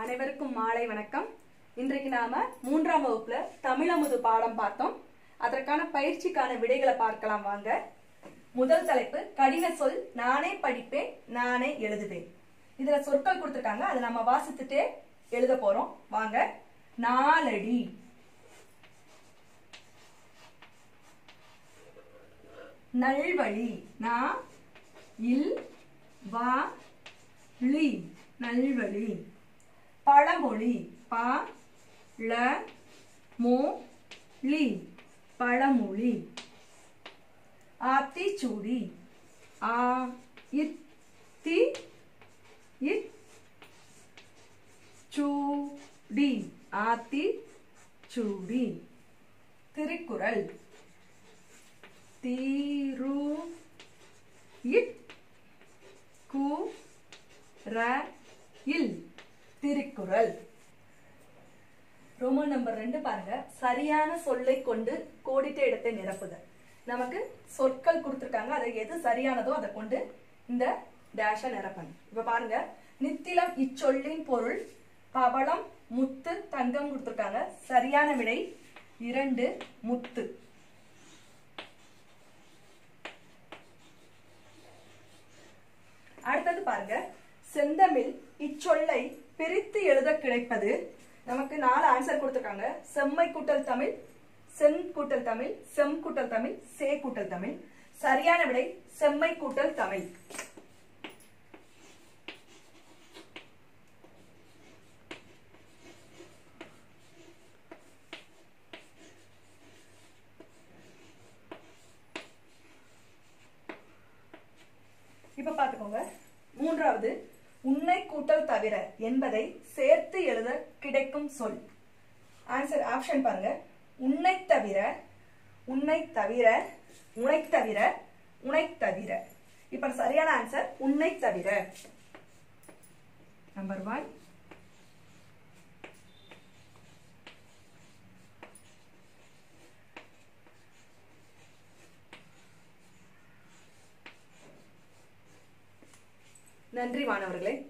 அனைவருக்கும் மாலை வணக்கம் இன்றைக்கு நாம மூன்றாம் வகுப்புல தமிழமுது பாடம் பார்த்தோம் அதற்கான பயிற்சிக்கான விடைகளை பார்க்கலாம் வாங்க முதல் தலைப்பு கடின சொல் நானே படிப்பேன் நானே எழுதுவேன் இதுல சொற்கள் கொடுத்திருக்காங்க அதை நம்ம வாசித்துட்டே எழுத போறோம் வாங்க நாலடி நல்வழி நா இல் வா ளி நல்வழி பழமொழி ப ள மொ ழி பழமொழி ஆத்திச்சூடி ஆ இத் தி இத் சூடி ஆத்தி சூடி திருக்குறள் தீரு இட் கு ர இல் திருக்குறள் ரோமன் நம்பர் ரெண்டு பாருங்க சரியான சொல்லை கொண்டு கோடிட்ட இடத்தை நிரப்புக நமக்கு சொற்கள் கொடுத்துருக்காங்க அதை எது சரியானதோ அதை கொண்டு இந்த டேஷை நிரப்பணும் இப்ப பாருங்க நித்திலம் இச்சொல்லின் பொருள் பவளம் முத்து தங்கம் கொடுத்துருக்காங்க சரியான விடை இரண்டு முத்து அடுத்தது பாருங்க செந்தமிழ் இச்சொல்லை பிரித்து எழுத கிடைப்பது நமக்கு நாலு ஆன்சர் கொடுத்துருக்காங்க செம்மை கூட்டல் தமிழ் செம் கூட்டல் தமிழ் செம் கூட்டல் தமிழ் சே கூட்டல் தமிழ் சரியான விடை செம்மை கூட்டல் தமிழ் இப்ப பாத்துக்கோங்க மூன்றாவது உன்னை கூட்டல் தவிர என்பதை சேர்த்து எழுத கிடைக்கும் சொல் ஆன்சர் ஆப்ஷன் பாருங்க உன்னை தவிர உன்னை தவிர உனை தவிர உனை தவிர இப்ப சரியான ஆன்சர் உன்னை தவிர நம்பர் ஒன் நன்றி மாணவர்களே